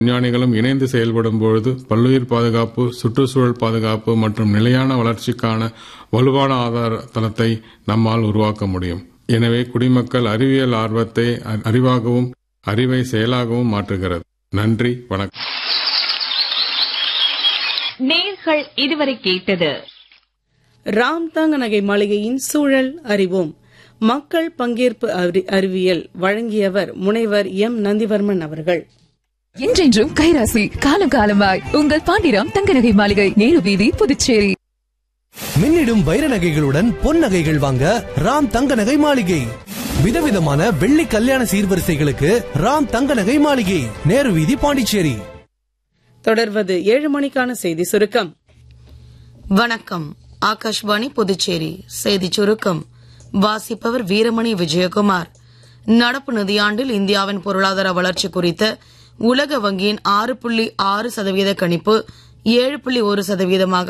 விஞ்ஞானிகளும் இணைந்து செயல்படும் பொழுது பல்லுயிர் பாதுகாப்பு சுற்றுச்சூழல் பாதுகாப்பு மற்றும் நிலையான வளர்ச்சிக்கான வலுவான ஆதார தளத்தை நம்மால் உருவாக்க முடியும் எனவே குடிமக்கள் அறிவியல் ஆர்வத்தை அ- அறிவாகவும் அறிவை செயலாகவும் மாற்றுகிறது நன்றி வணக்கம் நேர்கள் இதுவரை கேட்டது ராம் தங்க நகை மாளிகையின் சூழல் அறிவோம் மக்கள் பங்கேற்பு அறி- அறிவியல் வழங்கியவர் முனைவர் எம் நந்திவர்மன் அவர்கள் என்றென்றும் கைராசி காலம் காலமாய் உங்கள் பாண்டிராம் தங்க நகை மாளிகை நேரு வீதி புதுச்சேரி மின்னிடும் வைர நகைகளுடன் பொன் நகைகள் வாங்க ராம் தங்க நகை மாளிகை விதவிதமான வெள்ளி கல்யாண சீர்வரிசைகளுக்கு ராம் தங்க நகை மாளிகை நேரு வீதி பாண்டிச்சேரி தொடர்வது ஏழு மணிக்கான செய்தி சுருக்கம் வணக்கம் ஆகாஷ்வாணி புதுச்சேரி செய்தி சுருக்கம் வாசிப்பவர் வீரமணி விஜயகுமார் நடப்பு நிதியாண்டில் இந்தியாவின் பொருளாதார வளர்ச்சி குறித்த உலக வங்கியின் ஆறு புள்ளி ஆறு சதவீத கணிப்பு ஏழு புள்ளி ஒரு சதவீதமாக